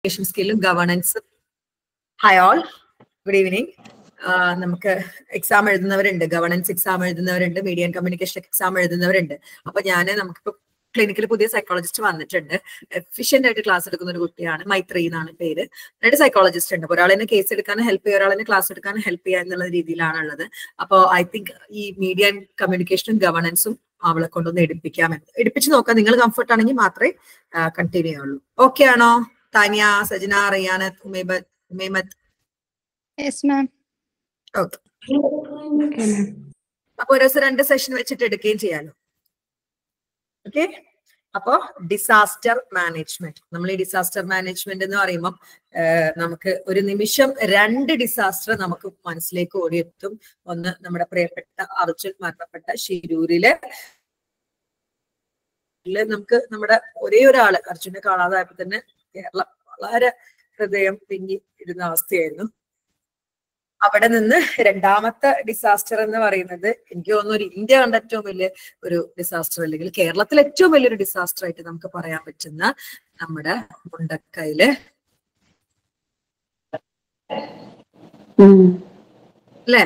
Communication സ്കില്ലും ഗവർണൻസും hi all good evening നമുക്ക് എക്സാം എഴുതുന്നവരുണ്ട് ഗവർണൻസ് എക്സാം എഴുതുന്നവരുണ്ട് മീഡിയ ആൻഡ് കമ്മ്യൂണിക്കേഷൻ എക്സാം എഴുതുന്നവരുണ്ട് അപ്പൊ ഞാൻ നമുക്കിപ്പോ ക്ലിനിക്കിൽ പുതിയ സൈക്കോളജിസ്റ്റ് വന്നിട്ടുണ്ട് എഫിഷ്യന്റ് ആയിട്ട് ക്ലാസ് എടുക്കുന്ന ഒരു കുട്ടിയാണ് മൈത്രി എന്നാണ് പേര് രണ്ട് സൈക്കോളജിസ്റ്റ് ഉണ്ട് ഒരാളെന്നെ കേസ് എടുക്കാൻ ഹെൽപ്പ് ചെയ്യുക ഒരാളെന്നെ ക്ലാസ് എടുക്കാൻ ഹെൽപ്പ് ചെയ്യുക എന്നുള്ള രീതിയിലാണുള്ളത് അപ്പോൾ ഐ തിങ്ക് ഈ മീഡിയ ആൻഡ് കമ്മ്യൂണിക്കേഷനും ഗവർണൻസും അവളെ കൊണ്ടൊന്ന് എടുപ്പിക്കാമെന്ന് എടുപ്പിച്ച് നോക്കാം നിങ്ങൾ കംഫർട്ട് ആണെങ്കിൽ മാത്രമേ കണ്ടിന്യൂ ചെയ്യുള്ളൂ ഓക്കെ ആണോ താനിയ സജന റിയാനത്ത് ഉമേബത്ത് ഉമേമത്ത് യെസ് മാം ഓക്കെ അപ്പൊ ഒരു ദിവസം രണ്ട് സെഷൻ വെച്ചിട്ട് എടുക്കുകയും ചെയ്യാലോ ഓക്കെ അപ്പോ ഡിസാസ്റ്റർ മാനേജ്മെന്റ് നമ്മൾ ഈ ഡിസാസ്റ്റർ മാനേജ്മെന്റ് എന്ന് പറയുമ്പോൾ നമുക്ക് ഒരു നിമിഷം രണ്ട് ഡിസാസ്റ്റർ നമുക്ക് മനസ്സിലേക്ക് ഓടിയെത്തും ഒന്ന് നമ്മുടെ പ്രിയപ്പെട്ട അർജുൻ മരണപ്പെട്ട ഷിരൂരില് നമുക്ക് നമ്മുടെ ഒരേ ഒരാള് അർജുനെ കാണാതായപ്പോ തന്നെ കേരളം വളരെ ഹൃദയം പിങ്ങി ഇരുന്ന അവസ്ഥയായിരുന്നു അവിടെ നിന്ന് രണ്ടാമത്തെ ഡിസാസ്റ്റർ എന്ന് പറയുന്നത് എനിക്ക് തോന്നുന്നു ഒരു ഇന്ത്യ കണ്ട ഏറ്റവും വലിയ ഒരു ഡിസാസ്റ്റർ അല്ലെങ്കിൽ കേരളത്തിൽ ഏറ്റവും വലിയൊരു ഡിസാസ്റ്റർ ആയിട്ട് നമുക്ക് പറയാൻ പറ്റുന്ന നമ്മുടെ മുണ്ടക്കയില് അല്ലേ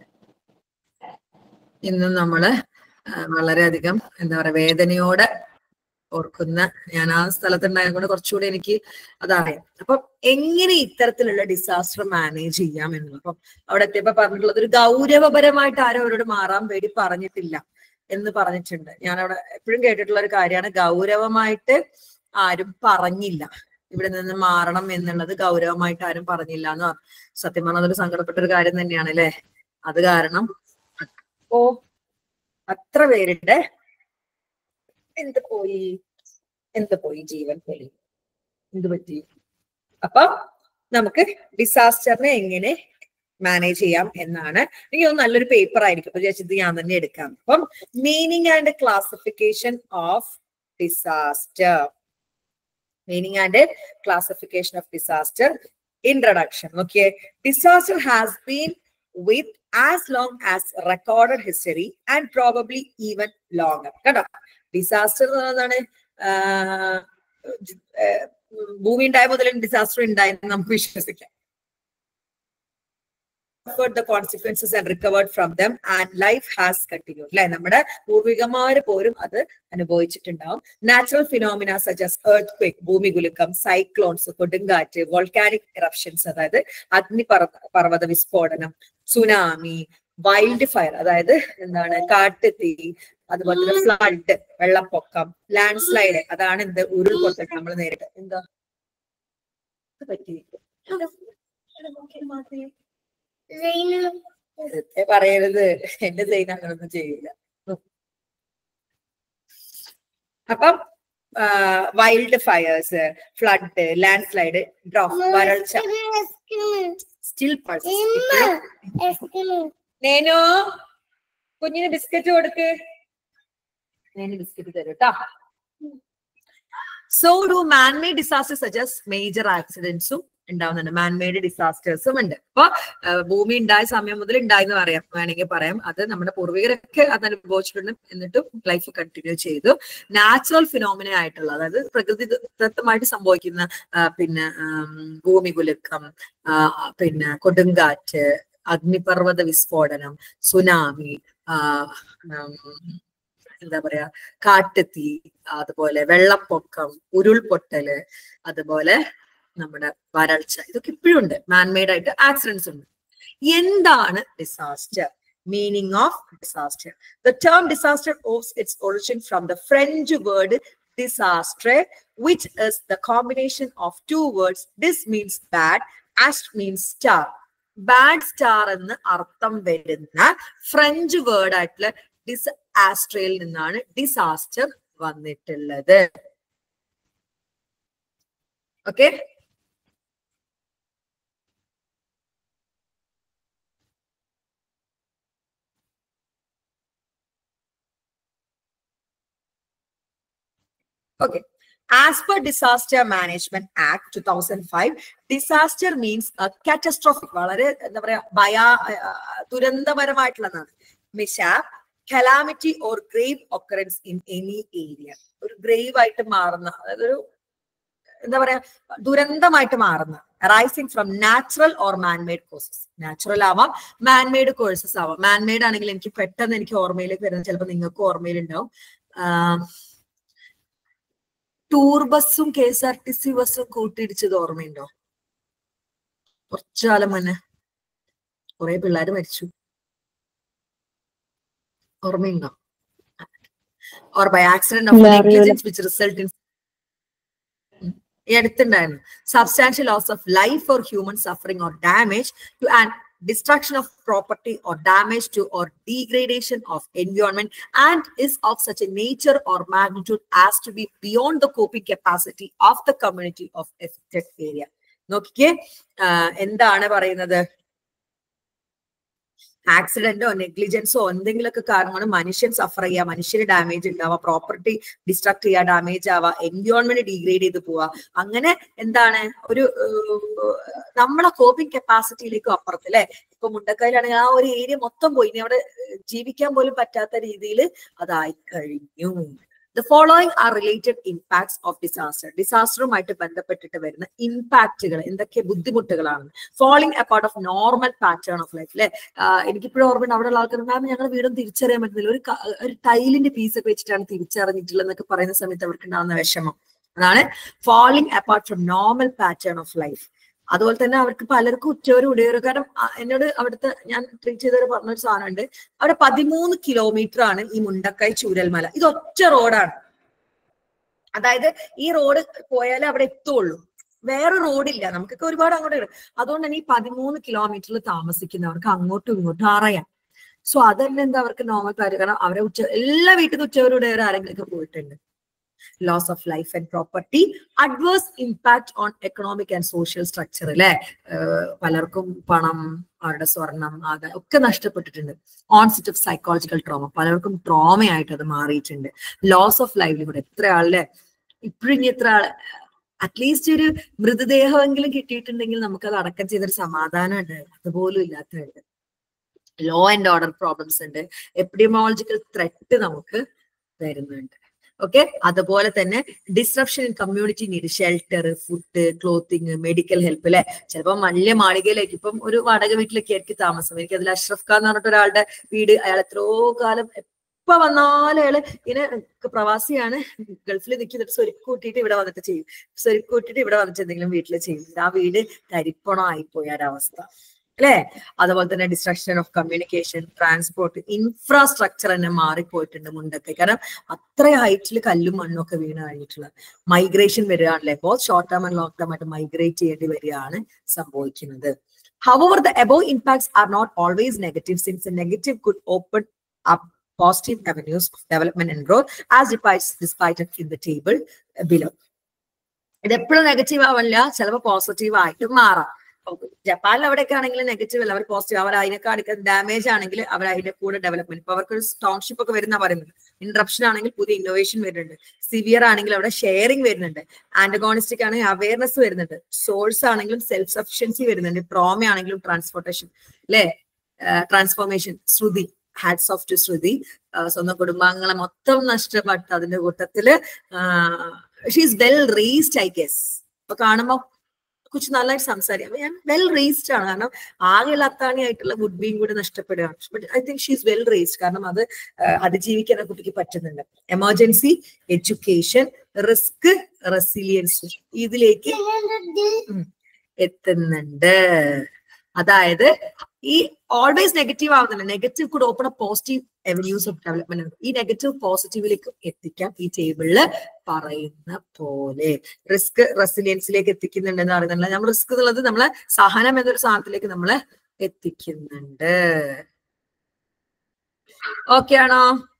ഇന്നും നമ്മള് വളരെയധികം എന്താ പറയാ വേദനയോടെ ഓർക്കുന്ന ഞാൻ ആ സ്ഥലത്തുണ്ടായതുകൊണ്ട് കുറച്ചുകൂടി എനിക്ക് അതറിയാം അപ്പം എങ്ങനെ ഇത്തരത്തിലുള്ള ഡിസാസ്റ്റർ മാനേജ് ചെയ്യാം എന്നുള്ളത് അപ്പം അവിടെ എത്തിയപ്പോ പറഞ്ഞിട്ടുള്ളത് ഒരു ഗൗരവപരമായിട്ട് ആരും അവരോട് മാറാൻ വേണ്ടി പറഞ്ഞിട്ടില്ല എന്ന് പറഞ്ഞിട്ടുണ്ട് ഞാൻ അവിടെ എപ്പോഴും കേട്ടിട്ടുള്ള ഒരു കാര്യമാണ് ഗൗരവമായിട്ട് ആരും പറഞ്ഞില്ല ഇവിടെ നിന്ന് മാറണം എന്നുള്ളത് ഗൗരവമായിട്ട് ആരും പറഞ്ഞില്ല എന്ന് സത്യം പറഞ്ഞാൽ അതൊരു സങ്കടപ്പെട്ട ഒരു കാര്യം തന്നെയാണ് അല്ലെ അത് കാരണം ഓ അത്ര പേരുടെ എന്ത് പോയി എന്ത് പോയി ജീവൻ പോയി എന്ത് പറ്റി അപ്പൊ നമുക്ക് ഡിസാസ്റ്ററിനെ എങ്ങനെ മാനേജ് ചെയ്യാം എന്നാണ് എനിക്ക് തോന്നുന്നു നല്ലൊരു പേപ്പർ ആയിരിക്കും അപ്പൊ വിചാരിച്ചത് ഞാൻ തന്നെ എടുക്കാം അപ്പം meaning and classification of disaster meaning and classification of disaster introduction okay disaster has been with as long as recorded history and probably even longer കേട്ടോ ഡിസാസ്റ്റർ എന്ന് പറയുന്നതാണ് ഭൂമി ഉണ്ടായ മുതൽ ഡിസാസ്റ്റർ ഉണ്ടായെന്ന് നമുക്ക് വിശ്വസിക്കാം the consequences and recovered from them and life has continued അല്ലെ നമ്മുടെ പൂർവികന്മാര് പോലും അത് അനുഭവിച്ചിട്ടുണ്ടാവും natural phenomena such as earthquake ഭൂമി കുലുക്കം സൈക്ലോൺസ് കൊടുങ്കാറ്റ് വോൾക്കാനിക് ഇറപ്ഷൻസ് അതായത് അഗ്നിപർവ പർവ്വത വിസ്ഫോടനം സുനാമി വൈൽഡ് ഫയർ അതായത് എന്താണ് കാട്ടുതീ അതുപോലെ തന്നെ ഫ്ലഡ് വെള്ളപ്പൊക്കം ലാൻഡ് സ്ലൈഡ് അതാണ് എന്ത് ഉരുൾപൊട്ടൽ നമ്മൾ നേരിട്ട് എന്താ പറ്റി പറയരുത് എന്റെ സെയിൻ അങ്ങനൊന്നും ചെയ്യില്ല അപ്പം wildfires flood landslide drop വരൾച്ച സ്റ്റിൽ നേനോ കുഞ്ഞിന് ബിസ്ക്കറ്റ് കൊടുക്ക് നേന് ബിസ്ക്കറ്റ് തരും കേട്ടോ so do manmade disaster such as major ആക്സിഡൻസും ഉണ്ടാവുന്നുണ്ട് മാൻമെയ്ഡ് ഡിസാസ്റ്റേഴ്സും ഉണ്ട് അപ്പൊ ഭൂമി ഉണ്ടായ സമയം മുതൽ ഉണ്ടായെന്ന് പറയാം വേണമെങ്കിൽ പറയാം അത് നമ്മുടെ പൂർവികരൊക്കെ അത് അനുഭവിച്ചിട്ടുണ്ട് എന്നിട്ടും ലൈഫ് കണ്ടിന്യൂ ചെയ്തു നാച്ചുറൽ ഫിനോമിന ആയിട്ടുള്ള അതായത് പ്രകൃതിദത്തമായിട്ട് സംഭവിക്കുന്ന പിന്നെ ഭൂമി കുലുക്കം പിന്നെ കൊടുങ്കാറ്റ് അഗ്നിപർവ്വത വിസ്ഫോടനം സുനാമി എന്താ പറയാ കാട്ടുതീ അതുപോലെ വെള്ളപ്പൊക്കം ഉരുൾപൊട്ടല് അതുപോലെ നമ്മുടെ വരൾച്ച ഇതൊക്കെ ഇപ്പോഴും ഉണ്ട് മാൻമെയ്ഡ് ആയിട്ട് ആക്സിഡൻസ് ഉണ്ട് എന്താണ് disaster meaning of disaster the term disaster of its origin from the French word disaster which is the combination of two words dis means bad aster means star bad star എന്ന് അർത്ഥം വരുന്ന French word ആയിട്ടുള്ള ഡിസ് ആസ്ട്രയിൽ നിന്നാണ് disaster വന്നിട്ടുള്ളത് okay Okay. As per Disaster Management Act 2005, disaster means a catastrophic, വളരെ എന്താ പറയാ ഭയ ദുരന്തപരമായിട്ടുള്ളതാണ് mishap calamity or grave occurrence in any area ഒരു ഗ്രേവ് ആയിട്ട് മാറുന്ന അതായത് ഒരു എന്താ പറയാ ദുരന്തമായിട്ട് മാറുന്ന arising from natural or manmade causes natural ആവാം മാൻമെയ്ഡ് കോഴ്സസ് ആവാം മാൻമെയ്ഡ് ആണെങ്കിൽ എനിക്ക് പെട്ടെന്ന് എനിക്ക് ഓർമ്മയിലേക്ക് വരുന്നത് ചിലപ്പോൾ നിങ്ങൾക്ക് ഓർമ്മയിലുണ്ടാവും ടൂർ ബസ്സും K S R T C ബസ്സും കൂട്ടിയിടിച്ചത് ഓർമ്മയുണ്ടോ കുറച്ചു കാലം മുന്നേ കുറെ പിള്ളേർ മരിച്ചു ഓർമ്മയുണ്ടോ ഓർ ബൈ ആക്സിഡന്റ് ഓഫ് ഇല്ല, അറിയില്ല. നെഗ്ലിജൻസ് വിച്ച് റിസൾട്ട് ഇൻ ഈ അടുത്തുണ്ടായിരുന്നു substantial loss of life or human suffering or damage to and destruction of property or damage to or degradation of environment and is of such a nature or magnitude as to be beyond the coping capacity of the community of affected area നോക്കിക്കേ ആഹ് എന്താണ് പറയുന്നത് ആക്സിഡന്റോ നെഗ്ലിജൻസോ എന്തെങ്കിലുമൊക്കെ കാരണം കൊണ്ട് മനുഷ്യൻ സഫർ ചെയ്യുക മനുഷ്യന് damage ഉണ്ടാവുക പ്രോപ്പർട്ടി ഡിസ്ട്രക്ട് ചെയ്യുക ഡാമേജ് ആവുക എൻവയോൺമെന്റ് ഡീഗ്രേഡ് ചെയ്ത് പോവുക അങ്ങനെ എന്താണ് ഒരു ഏഹ്, നമ്മളെ കോപ്പിംഗ് കപ്പാസിറ്റിയിലേക്കും അപ്പുറത്ത് അല്ലെ ഇപ്പൊ മുണ്ടക്കയിലാണെങ്കിൽ ആ ഒരു ഏരിയ മൊത്തം പോയി ഇനി അവിടെ ഏഹ്, ജീവിക്കാൻ പോലും പറ്റാത്ത രീതിയിൽ അതായി കഴിഞ്ഞു the following are related impacts of disaster ഡിസാസ്റ്ററുമായിട്ട് ബന്ധപ്പെട്ടിട്ട് വരുന്ന ഇമ്പാക്റ്റുകൾ എന്തൊക്കെ ബുദ്ധിമുട്ടുകളാണ് falling apart of normal pattern of life അല്ലെ എനിക്കിപ്പോഴും ഓർമ്മയുണ്ട് അവിടെയുള്ള ആൾക്കാർ മാം ഞങ്ങളുടെ വീടും തിരിച്ചറിയാൻ പറ്റുന്നില്ല ഒരു ക- ഒരു ടൈലിന്റെ പീസ് ഒക്കെ വെച്ചിട്ടാണ് തിരിച്ചറിഞ്ഞിട്ടുള്ളത് എന്നൊക്കെ പറയുന്ന സമയത്ത് അവർക്ക് ഉണ്ടാകുന്ന വിഷമം അതാണ് falling apart from normal pattern of life അതുപോലെ തന്നെ അവർക്ക് പലർക്കും ഉറ്റവരും ഉടയവരും കാരണം ആ, എന്നോട് അവിടുത്തെ ഞാൻ ട്രീറ്റ് ചെയ്തവർ പറഞ്ഞൊരു സാധനമുണ്ട് അവിടെ പതിമൂന്ന് കിലോമീറ്റർ ആണ് ഈ മുണ്ടക്കൈ ചൂരൽമല ഇത് ഒറ്റ റോഡാണ് അതായത് ഈ റോഡ് പോയാലേ അവിടെ എത്തുള്ളൂ വേറെ റോഡില്ല നമുക്കൊക്കെ ഒരുപാട് അങ്ങോട്ട് വരും അതുകൊണ്ട് തന്നെ ഈ പതിമൂന്ന് കിലോമീറ്ററിൽ താമസിക്കുന്നവർക്ക് അങ്ങോട്ടും ഇങ്ങോട്ടും അറിയാം സോ അതന്നെ എന്താ അവർക്ക് നോർമൽ കാര്യം കാരണം അവരെ ഉച്ച എല്ലാ വീട്ടിൽ നിന്ന് ഉച്ചവരുടെ ആരെങ്കിലും ഒക്കെ പോയിട്ടുണ്ട് loss of life and property adverse impact on economic and social structure അല്ലെ പലർക്കും പണം അവരുടെ സ്വർണം അത് ഒക്കെ നഷ്ടപ്പെട്ടിട്ടുണ്ട് ഓൺസെറ്റ് ഓഫ് സൈക്കോളജിക്കൽ ട്രോമ പലർക്കും ട്രോമയായിട്ട് അത് മാറിയിട്ടുണ്ട് ലോസ് ഓഫ് ലൈവ്ലിഹുഡ് എത്ര ആളല്ലേ ഇപ്പോഴും ഇനി എത്ര ആള് അറ്റ്ലീസ്റ്റ് ഒരു മൃതദേഹമെങ്കിലും കിട്ടിയിട്ടുണ്ടെങ്കിൽ നമുക്ക് അത് അടക്കം ചെയ്തൊരു സമാധാനം ഉണ്ട് അതുപോലും ഇല്ലാത്തതുണ്ട് ലോ ആൻഡ് ഓർഡർ പ്രോബ്ലംസ് ഉണ്ട് എപ്പിഡിമോളജിക്കൽ ത്രെറ്റ് നമുക്ക് വരുന്നുണ്ട് ഓക്കെ അതുപോലെ തന്നെ disruption in community need shelter food clothing medical help അല്ലെ ചിലപ്പോൾ വലിയ മാളികയിലേക്ക് ഇപ്പം ഒരു വാടക വീട്ടിലേക്ക് ആയിരിക്കും താമസം എനിക്ക് അതിൽ അഷ്റഫ് ഖാൻ എന്ന് പറഞ്ഞിട്ട് ഒരാളുടെ വീട് അയാൾ എത്രയോ കാലം എപ്പോ വന്നാലും അയാള് ഇങ്ങനെ പ്രവാസിയാണ് ഗൾഫിൽ നിൽക്കുന്നിട്ട് സ്വരുക്ക് കൂട്ടിയിട്ട് ഇവിടെ വന്നിട്ട് ചെയ്യും സ്വരുക്ക് കൂട്ടിയിട്ട് ഇവിടെ വന്നിട്ട് എന്തെങ്കിലും വീട്ടിൽ ചെയ്യും ആ വീട് തരിപ്പണമായിപ്പോയി ആ ഒരവസ്ഥ അല്ലെ അതുപോലെ തന്നെ destruction of communication transport infrastructure തന്നെ മാറിപ്പോയിട്ടുണ്ട് മുണ്ടൊക്കെ കാരണം അത്ര ഹൈറ്റിൽ കല്ലും മണ്ണും ഒക്കെ വീണ് കഴിഞ്ഞിട്ടുള്ള മൈഗ്രേഷൻ വരികയാണല്ലേ ഇപ്പോൾ short term and long term ആയിട്ട് മൈഗ്രേറ്റ് ചെയ്യേണ്ടി വരികയാണ് സംഭവിക്കുന്നത് However, the above impacts are not always negative since the negative could open up positive avenues of development and growth as depicted displayed in the table below. ഇത് എപ്പോഴും negative ആവില്ല ചിലപ്പോൾ positive ആയിട്ട് മാറാം ജപ്പാനിൽ അവിടെയൊക്കെ ആണെങ്കിൽ നെഗറ്റീവ് അല്ല അവർ പോസിറ്റീവ് അവർ അതിനേക്കാൾ ഡാമേജ് ആണെങ്കിൽ അവർ അതിന്റെ കൂടെ ഡെവലപ്മെന്റ് ഇപ്പൊ അവർക്ക് ഒരു ടൗൺഷിപ്പ് ഒക്കെ വരുന്ന പറയുന്നത് ഇൻട്രപ്ഷൻ ആണെങ്കിൽ പുതിയ ഇന്നോവേഷൻ വരുന്നുണ്ട് സിവിയർ ആണെങ്കിൽ അവിടെ ഷെയറിംഗ് വരുന്നുണ്ട് ആന്റഗോണിസ്റ്റിക് ആണെങ്കിൽ അവയർനെസ് വരുന്നുണ്ട് സോഴ്സ് ആണെങ്കിലും സെൽഫ് സഫിഷ്യൻസി വരുന്നുണ്ട് ട്രോമ ആണെങ്കിലും ട്രാൻസ്പോർട്ടേഷൻ അല്ലെ transformation Shruti hats off to Shruti ആ, സ്വന്തം കുടുംബാംഗങ്ങളെ മൊത്തം നഷ്ടപ്പെട്ട അതിന്റെ കൂട്ടത്തില് she's well raised I guess അപ്പൊ കാണുമ്പോ കുറിച്ച് നല്ലതായിട്ട് സംസാരിക്കാം ഞാൻ വെൽ റേസ്ഡ് ആണ് കാരണം ആകെയുള്ള അത്താണിയായിട്ടുള്ള ഗുഡ് ബീങ് കൂടെ നഷ്ടപ്പെടുകയാണ് but I think she's well raised കാരണം അത് ആ, അതിജീവിക്കാൻ ആ കുട്ടിക്ക് പറ്റുന്നുണ്ട് എമർജൻസി എഡ്യൂക്കേഷൻ റിസ്ക് റെസിലിയൻസ് ഇതിലേക്ക് ഉം, എത്തുന്നുണ്ട് അതായത് ഈ ഓൾവേസ് നെഗറ്റീവ് ആവുന്നില്ല നെഗറ്റീവ് കൂടെ open up positive avenues of development ഈ നെഗറ്റീവ് പോസിറ്റീവിലേക്ക് എത്തിക്കാം ഈ ടേബിളില് പറയുന്ന പോലെ റിസ്ക് റെസിലിയൻസിലേക്ക് എത്തിക്കുന്നുണ്ടെന്ന് പറയുന്നില്ല നമ്മൾ റിസ്ക് എന്നുള്ളത് നമ്മളെ സഹനം എന്നൊരു സാധനത്തിലേക്ക് നമ്മള് എത്തിക്കുന്നുണ്ട് ഓക്കെ ആണോ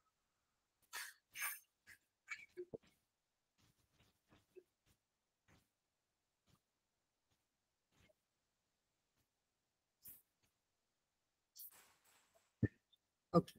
ഓക്കെ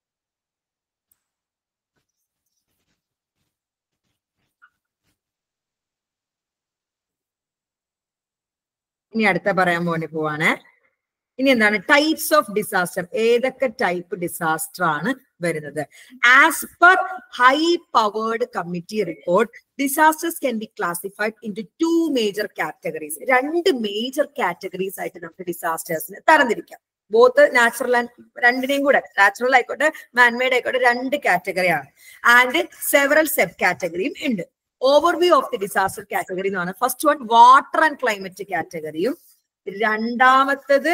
ഇനി അടുത്ത പറയാൻ വേണ്ടി പോവാണ് ഇനി എന്താണ് ടൈപ്സ് ഓഫ് ഡിസാസ്റ്റർ ഏതൊക്കെ ടൈപ്പ് ഡിസാസ്റ്റർ ആണ് വരുന്നത് as per high powered committee report disasters can be classified in two major categories രണ്ട് മേജർ കാറ്റഗറീസ് ആയിട്ട് നമുക്ക് ഡിസാസ്റ്റേഴ്സിനെ തരംതിരിക്കാം ബോത്ത് നാച്ചുറൽ ആൻഡ് രണ്ടിനെയും കൂടെ നാച്ചുറൽ ആയിക്കോട്ടെ മാൻമെയ്ഡ് ആയിക്കോട്ടെ രണ്ട് കാറ്റഗറിയാണ് ആൻഡ് സെവറൽ സെബ് കാറ്റഗറിയും ഉണ്ട് overview of the disaster category എന്ന് പറഞ്ഞാൽ first one water and climate കാറ്റഗറിയും രണ്ടാമത്തത്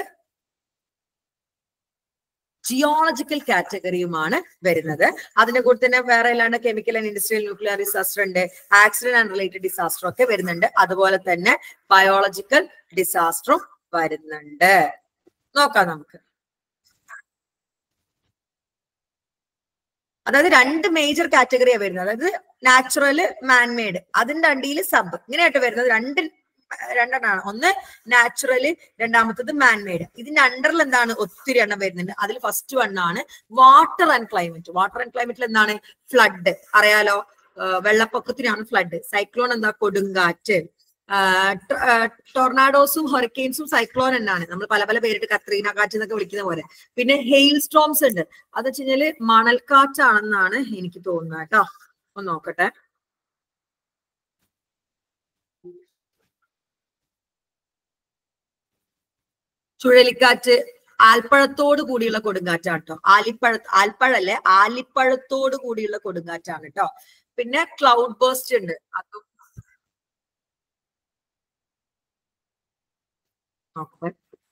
ജിയോളജിക്കൽ കാറ്റഗറിയുമാണ് വരുന്നത് അതിന്റെ കൂടെ തന്നെ വേറെ അല്ലാണ്ട് chemical and industrial nuclear disaster ഉണ്ട് ആക്സിഡന്റ് ആൻഡ് റിലേറ്റഡ് ഡിസാസ്റ്റർ ഒക്കെ വരുന്നുണ്ട് അതുപോലെ തന്നെ ബയോളജിക്കൽ ഡിസാസ്റ്ററും വരുന്നുണ്ട് നോക്കാം നമുക്ക് അതായത് രണ്ട് മേജർ കാറ്റഗറിയാണ് വരുന്നത് അതായത് നാച്ചുറല് മാൻമെയ്ഡ് അതിന്റെ അടിയിൽ സബ് ഇങ്ങനെയായിട്ട് വരുന്നത് രണ്ട് രണ്ടെണ്ണമാണ് ഒന്ന് നാച്ചുറല് രണ്ടാമത്തത് മാൻമെയ്ഡ് ഇതിന്റെ അണ്ടറിൽ എന്താണ് ഒത്തിരി എണ്ണം വരുന്നുണ്ട് അതിൽ ഫസ്റ്റ് വൺ ആണ് water and climate water and ക്ലൈമറ്റിൽ എന്താണ് ഫ്ലഡ് അറിയാലോ വെള്ളപ്പൊക്കത്തിനാണ് ഫ്ലഡ് സൈക്ലോൺ എന്താ കൊടുങ്കാറ്റ് ടൊർണാഡോസും ഹൊറിക്കെയിൻസും സൈക്ലോൺ എന്നാണ് നമ്മൾ പല പല പേരിട്ട് കത്രീന കാറ്റ് എന്നൊക്കെ വിളിക്കുന്ന പോലെ പിന്നെ ഹെയിൽ സ്റ്റോംസ് ഉണ്ട് അത് വെച്ച് കഴിഞ്ഞാല് മണൽക്കാറ്റാണെന്നാണ് എനിക്ക് തോന്നുന്നത് കേട്ടോ ഒന്ന് നോക്കട്ടെ ചുഴലിക്കാറ്റ് ആൽപ്പഴത്തോട് കൂടിയുള്ള കൊടുങ്കാറ്റാണ് കേട്ടോ ആലിപ്പഴ ആൽപ്പഴല്ലേ ആലിപ്പഴത്തോട് കൂടിയുള്ള കൊടുങ്കാറ്റാണ് കേട്ടോ പിന്നെ ക്ലൗഡ് ബേസ്റ്റ് ഉണ്ട് അതും നോക്കട്ടെ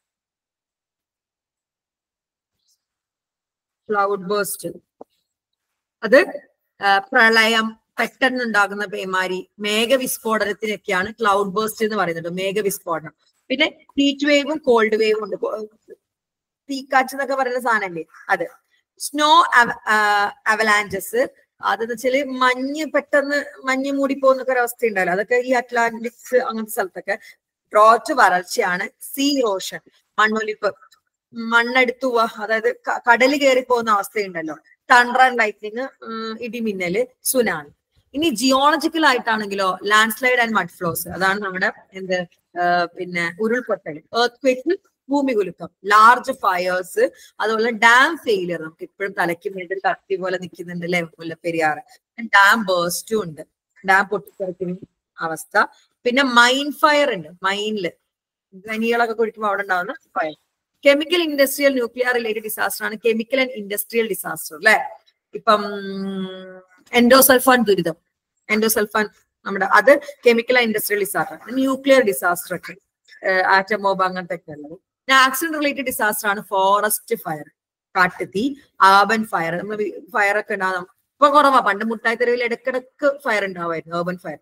ക്ലൗഡ് ബേസ്റ്റ് അത് പ്രളയം പെട്ടെന്നുണ്ടാകുന്ന പേമാരി മേഘവിസ്ഫോടനത്തിനൊക്കെയാണ് ക്ലൗഡ് ബേസ്റ്റ് എന്ന് പറയുന്നത് മേഘവിസ്ഫോടനം പിന്നെ ഹീറ്റ് വേവും കോൾഡ് വേവും ഉണ്ട് തീക്കാറ്റ് എന്നൊക്കെ പറയുന്ന സാധനല്ലേ അത് സ്നോ അവലാഞ്ചസ് അതെന്ന് വെച്ചാല് മഞ്ഞ് പെട്ടെന്ന് മഞ്ഞ് മൂടി പോകുന്നൊക്കെ ഒരു അവസ്ഥ ഉണ്ടല്ലോ അതൊക്കെ ഈ അറ്റ്ലാന്റിക്സ് അങ്ങനത്തെ സ്ഥലത്തൊക്കെ ഡ്രോട്ട് വരൾച്ചയാണ് സീ റോഷൻ മണ്ണൊലിപ്പ് മണ്ണെടുത്തു പോവാ അതായത് കടല് കയറി പോകുന്ന അവസ്ഥയുണ്ടല്ലോ തണ്ടർ ആൻഡ് ലൈറ്റിങ് ഇടിമിന്നല് സുനാമി ഇനി ജിയോളജിക്കൽ ആയിട്ടാണെങ്കിലോ landslide and mud flows അതാണ് നമ്മുടെ എന്ത് പിന്നെ ഉരുൾപൊട്ടൽ എർത്ത് ക്വേക്ക് ഭൂമി കുലുക്കം ലാർജ് ഫയേഴ്സ് അതുപോലെ ഡാം ഫെയിലിയർ നമുക്ക് ഇപ്പോഴും തലയ്ക്ക് വേണ്ടി കത്തി പോലെ നിൽക്കുന്നുണ്ട് അല്ലെ മുല്ലപ്പെരിയാർ ഡാം ബേസ്റ്റും ഉണ്ട് ഡാം പൊട്ടിത്തെറിക്കുന്ന അവസ്ഥ പിന്നെ മൈൻ ഫയർ ഉണ്ട് മൈനില് ഖനികളൊക്കെ കുഴിക്കുമ്പോൾ അവിടെ ഉണ്ടാവുന്ന fire chemical industrial nuclear related disaster ആണ് കെമിക്കൽ ആൻഡ് ഇൻഡസ്ട്രിയൽ ഡിസാസ്റ്റർ അല്ലെ ഇപ്പം എൻഡോസൾഫാൻ ദുരിതം എൻഡോസൾഫാൻ നമ്മുടെ അത് chemical and industrial disaster nuclear disaster ഒക്കെ ആറ്റം ബോംബ് അങ്ങനത്തെ ഒക്കെ ഉള്ളത് പിന്നെ ആക്സിഡന്റ് റിലേറ്റഡ് ഡിസാസ്റ്റർ ആണ് ഫോറസ്റ്റ് ഫയർ കാട്ടുതീ ആബൻ ഫയർ നമ്മൾ ഫയർ ഒക്കെ ഉണ്ടാകും ഇപ്പൊ കുറവാ പണ്ട് മുട്ടായി തെരുവിൽ ഇടക്കിടക്ക് ഫയർ ഉണ്ടാവുമായിരുന്നു urban fire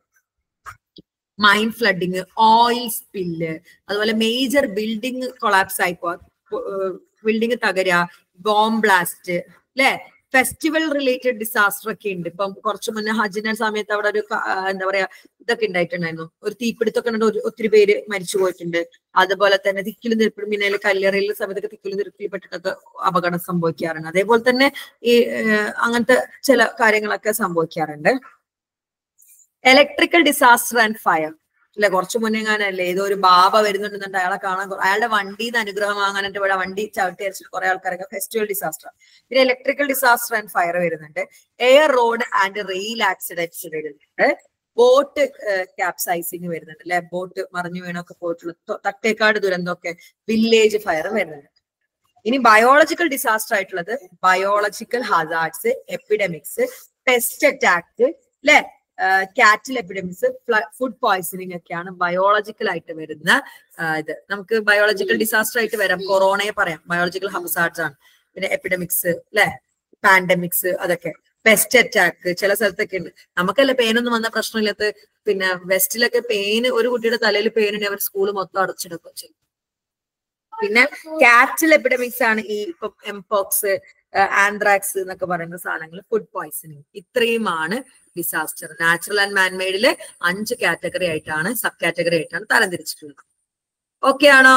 mine flooding oil spill അതുപോലെ മേജർ ബിൽഡിംഗ് കൊളാപ്സ് ആയിപ്പോ ബിൽഡിംഗ് തകര ബോംബ് ബ്ലാസ്റ്റ് അല്ലെ ഫെസ്റ്റിവൽ റിലേറ്റഡ് ഡിസാസ്റ്റർ ഒക്കെ ഉണ്ട് ഇപ്പം കുറച്ചു മുന്നേ ഹജ്ജിന്റെ സമയത്ത് അവിടെ ഒരു എന്താ പറയാ ഇതൊക്കെ ഉണ്ടായിട്ടുണ്ടായിരുന്നു ഒരു തീപിടുത്തൊക്കെ ഉണ്ട് ഒത്തിരി പേര് മരിച്ചു പോയിട്ടുണ്ട് അതുപോലെ തന്നെ തിക്കിലും നിരപ്പിലും പിന്നെ കല്ലേറയിലെ സമയത്തൊക്കെ തിക്കിലും നിരപ്പിൽപ്പെട്ടിട്ടൊക്കെ അപകടം സംഭവിക്കാറുണ്ട് അതേപോലെ തന്നെ ഈ അങ്ങനത്തെ ചില കാര്യങ്ങളൊക്കെ സംഭവിക്കാറുണ്ട് ഇലക്ട്രിക്കൽ ഡിസാസ്റ്റർ ആൻഡ് ഫയർ അല്ലെ കുറച്ചു മുന്നേ ഞാനല്ലേ ഏതോ ഒരു ബാബ വരുന്നുണ്ടെന്നുണ്ട് അയാളെ കാണാൻ അയാളുടെ വണ്ടിയിൽ നിന്ന് അനുഗ്രഹം വാങ്ങാനായിട്ട് ഇവിടെ വണ്ടി ചവിട്ടി അരച്ചിട്ട് കുറെ ആൾക്കാരൊക്കെ ഫെസ്റ്റിവൽ ഡിസാസ്റ്റർ പിന്നെ ഇലക്ട്രിക്കൽ ഡിസാസ്റ്റർ ആൻഡ് ഫയർ വരുന്നുണ്ട് air road and rail accidents വരുന്നുണ്ട് ബോട്ട് ക്യാപ്സൈസിങ് വരുന്നുണ്ട് അല്ലെ ബോട്ട് മറിഞ്ഞു വീണൊക്കെ പോയിട്ടുള്ള തട്ടേക്കാട് ദുരന്തമൊക്കെ വില്ലേജ് ഫയർ വരുന്നുണ്ട് ഇനി ബയോളജിക്കൽ ഡിസാസ്റ്റർ ആയിട്ടുള്ളത് biological hazards epidemics pest attack അല്ലെ കാറ്റിൽ എപ്പിഡമിക്സ് ഫുഡ് പോയ്സണിങ് ഒക്കെയാണ് ബയോളജിക്കൽ ആയിട്ട് വരുന്ന ഇത് നമുക്ക് ബയോളജിക്കൽ ഡിസാസ്റ്റർ ആയിട്ട് വരാം കൊറോണയെ പറയാം ബയോളജിക്കൽ ഹസാർഡ്സ് ആണ് പിന്നെ എപ്പിഡമിക്സ് അല്ലെ പാൻഡമിക്സ് അതൊക്കെ പെസ്റ്റ് അറ്റാക്ക് ചില സ്ഥലത്തൊക്കെ ഉണ്ട് നമുക്കല്ല പെയിനൊന്നും വന്ന പ്രശ്നമില്ലാത്ത പിന്നെ വെസ്റ്റിലൊക്കെ പെയിന് ഒരു കുട്ടിയുടെ തലയിൽ പെയിനുണ്ട് അവർ സ്കൂൾ മൊത്തം അടച്ചിടൊക്കെ ചെയ്യും പിന്നെ കാറ്റിൽ എപ്പിഡമിക്സ് ആണ് ഈ ഇപ്പം എംപോക്സ് ആന്ത്രാക്സ് എന്നൊക്കെ പറയുന്ന സാധനങ്ങൾ ഫുഡ് പോയ്സണിങ് ഇത്രയുമാണ് ഡിസാസ്റ്റർ നാച്ചുറൽ ആൻഡ് മാൻമെയ്ഡില് അഞ്ച് കാറ്റഗറി ആയിട്ടാണ് സബ് കാറ്റഗറി ആയിട്ടാണ് തരംതിരിച്ചിട്ടുള്ളത് ഓക്കെ ആണോ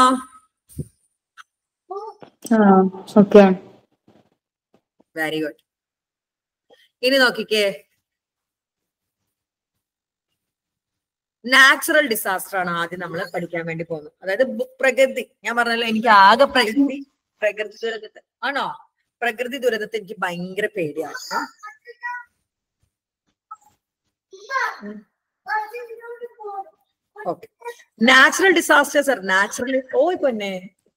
ഓക്കെ വെരി ഗുഡ് ഇനി നോക്കിക്കേ നാച്ചുറൽ ഡിസാസ്റ്റർ ആണ് ആദ്യം നമ്മൾ പഠിക്കാൻ വേണ്ടി പോകുന്നത് അതായത് പ്രകൃതി ഞാൻ പറഞ്ഞല്ലോ എനിക്ക് ആകെ പ്രകൃതി പ്രകൃതി ദുരന്തത്തെ ആണോ പ്രകൃതി ദുരന്തത്തെ എനിക്ക് ഭയങ്കര പേടിയാണ് okay natural disasters are naturally ഓ പൊന്നെ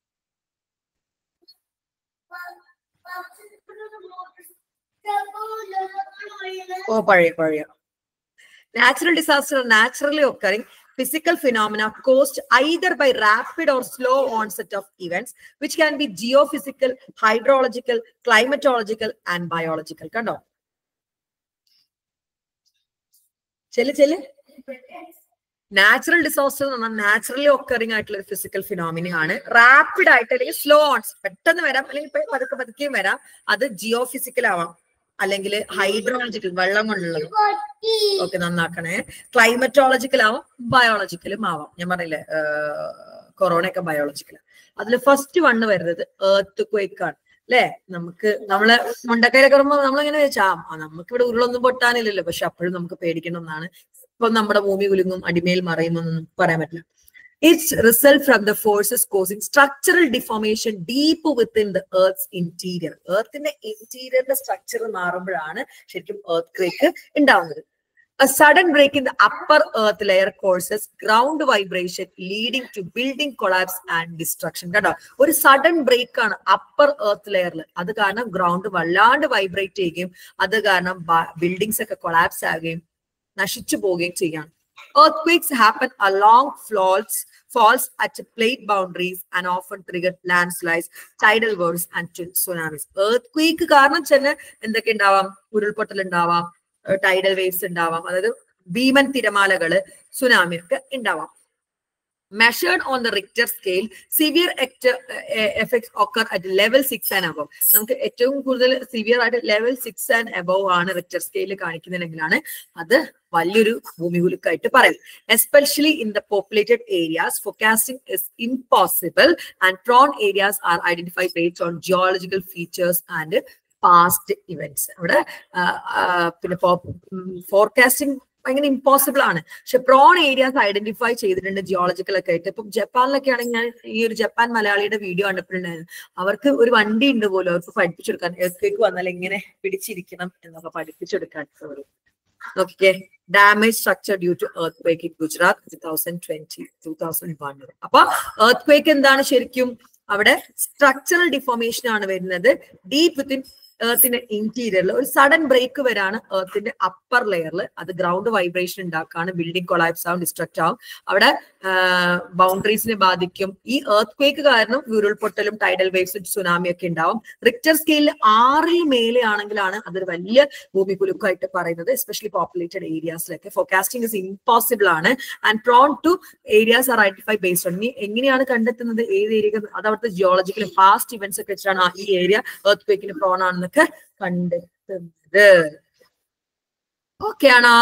ഓ പഴയ പഴയ natural disasters are naturally occurring physical phenomena caused either by rapid or slow onset of events which can be geophysical hydrological climatological and biological കണ്ടോ ചെല് ചെല് നാച്ചുറൽ ഡിസാസ്റ്റർ എന്ന് പറഞ്ഞാൽ നാച്ചുറലി ഒക്കറിംഗ് ആയിട്ടുള്ള ഒരു ഫിസിക്കൽ ഫിനോമിന ആണ് റാപ്പിഡ് ആയിട്ട് അല്ലെങ്കിൽ സ്ലോ ഓൺസ് പെട്ടെന്ന് വരാം അല്ലെങ്കിൽ ഇപ്പൊ പതുക്കെ പതുക്കെയും വരാം അത് ജിയോ ഫിസിക്കൽ ആവാം അല്ലെങ്കിൽ ഹൈഡ്രോളജിക്കൽ വെള്ളം കൊണ്ടുള്ളത് ഓക്കെ നന്നാക്കണേ ക്ലൈമറ്റോളജിക്കൽ ആവാം ബയോളജിക്കലും ആവാം ഞാൻ പറഞ്ഞില്ലേ കൊറോണ ഒക്കെ ബയോളജിക്കൽ അതിൽ ഫസ്റ്റ് വണ്ണ് വരുന്നത് ഏർത്ത് ക്വേക്ക് ആണ് അല്ലെ നമുക്ക് നമ്മള് മുണ്ടക്കയിലൊക്കെ വരുമ്പോ നമ്മളിങ്ങനെ വെച്ചാ ആ നമുക്ക് ഇവിടെ ഉരുളൊന്നും പൊട്ടാനില്ലല്ലോ പക്ഷെ അപ്പോഴും നമുക്ക് പേടിക്കണം എന്നാണ് ഇപ്പൊ നമ്മുടെ ഭൂമി കുലുങ്ങും അടിമേൽ മറയുമെന്നൊന്നും പറയാൻ പറ്റില്ല It's result from the forces causing structural deformation deep within the Earth's interior. Earthന്റെ ഇന്റീരിയറിന്റെ സ്ട്രക്ചർ മാറുമ്പോഴാണ് ശരിക്കും earth quake ഉണ്ടാവുന്നത് A sudden break in the upper earth layer causes ground vibration leading to building collapse and destruction. കേട്ടോ ഒരു sudden break ആണ് upper earth ലെയറിൽ അത് കാരണം ഗ്രൗണ്ട് വല്ലാണ്ട് വൈബ്രേറ്റ് ചെയ്യുകയും അത് കാരണം ബിൽഡിങ്സ് ഒക്കെ കൊളാപ്സ് ആവുകയും നശിച്ചു പോവുകയും ചെയ്യാണ് Earthquakes happen along faults, faults at plate boundaries and often trigger landslides, tidal waves and tsunamis. Earthquake കാരണം തന്നെ എന്തൊക്കെ ഉണ്ടാവാം ഉരുൾപൊട്ടൽ ഉണ്ടാവാം ടൈഡൽ വേവ്സ് ഉണ്ടാവാം അതായത് ഭീമൻ തിരമാലകള് സുനാമി ഒക്കെ ഉണ്ടാവാം measured on the Richter scale, severe actor, uh, effects occur at level 6 and above. നമുക്ക് ഏറ്റവും കൂടുതൽ സിവിയർ ആയിട്ട് ലെവൽ സിക്സ് ആൻഡ് അബവ് ആണ് റിക്ടർ സ്കെയിലിൽ കാണിക്കുന്നില്ലെങ്കിലാണ് അത് വലിയൊരു ഭൂമികുലുക്കായിട്ട് പറയും especially in the populated areas forecasting is impossible and prone areas are identify based on geological features and past events അവിടെ പിന്നെ ഫോർകാസ്റ്റിംഗ് ഭയങ്കര ഇമ്പോസിബിൾ ആണ് പക്ഷെ പ്രോൺ ഏരിയാസ് ഐഡന്റിഫൈ ചെയ്തിട്ടുണ്ട് ജിയോളജിക്കൽ ഒക്കെ ആയിട്ട് ഇപ്പം ജപ്പാനിലൊക്കെ ആണെങ്കിൽ ഞാൻ ഈ ഒരു ജപ്പാൻ മലയാളിയുടെ വീഡിയോ കണ്ടപ്പോഴുണ്ടായിരുന്നു അവർക്ക് ഒരു വണ്ടി ഉണ്ട് പോലും അവർക്ക് പഠിപ്പിച്ചെടുക്കാൻ എർത്തേക്ക് വന്നാൽ എങ്ങനെ പിടിച്ചിരിക്കണം എന്നൊക്കെ പഠിപ്പിച്ചെടുക്കാൻ നോക്കിക്കേ damage structure due to earthquake in Gujarat two thousand twenty two thousand one അപ്പൊ എർത്ത് ക്വേക്ക് എന്താണ് ശരിക്കും അവിടെ സ്ട്രക്ചറൽ ഡിഫോർമേഷൻ ആണ് വരുന്നത് ഡീപ് വിത്തിൻ എർത്തിന്റെ ഇന്റീരിയറിൽ ഒരു സഡൻ ബ്രേക്ക് വരാണ് എർത്തിന്റെ അപ്പർ ലെയറിൽ അത് ഗ്രൗണ്ട് വൈബ്രേഷൻ ഉണ്ടാക്കാണ് ബിൽഡിംഗ് കൊളാപ്സ് ആവും ഡിസ്ട്രക്ട് ആവും അവിടെ ബൗണ്ടറീസിനെ ബാധിക്കും ഈ എർത്ത് ക്വേക്ക് കാരണം ഉരുൾപൊട്ടലും ടൈഡൽ വേവ്സും സുനാമി ഒക്കെ ഉണ്ടാവും റിക്ടർ സ്കെയിലിൽ ആറിൽ മേലെ ആണെങ്കിലാണ് അതൊരു വലിയ ഭൂമി കുലുക്കായിട്ട് പറയുന്നത് എസ്പെഷ്യലി പോപ്പുലേറ്റഡ് ഏരിയാസിലൊക്കെ ഫോക്കാസ്റ്റിംഗ് ഇസ് ഇമ്പോസിബിൾ ആണ് and prone to areas are identify based on ഇനി എങ്ങനെയാണ് കണ്ടെത്തുന്നത് ഏത് ഏരിയ അത് അവിടുത്തെ ജിയോളജിക്കലും പാസ്റ്റ് ഇവന്റ്സ് ഒക്കെ വെച്ചിട്ടാണ് ആ ഈ ഏരിയ എർത്ത് ക്വേക്കിന് പ്രോൺ ആണെന്നൊക്കെ കണ്ടെത്തുന്നത് ഓക്കെ ആണോ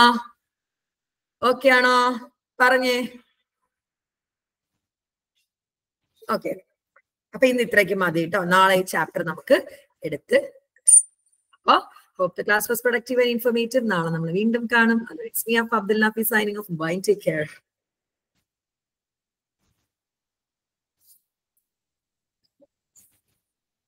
ഓക്കെ ആണോ പറഞ്ഞേ ഓക്കെ അപ്പൊ ഇന്ന് ഇത്രയ്ക്ക് മതി കേട്ടോ നാളെ ഈ ചാപ്റ്റർ നമുക്ക് എടുത്ത് അപ്പൊ hope the class was productive and informative നാളെ നമ്മൾ വീണ്ടും കാണും it's me Abdul Nafi signing off bye take care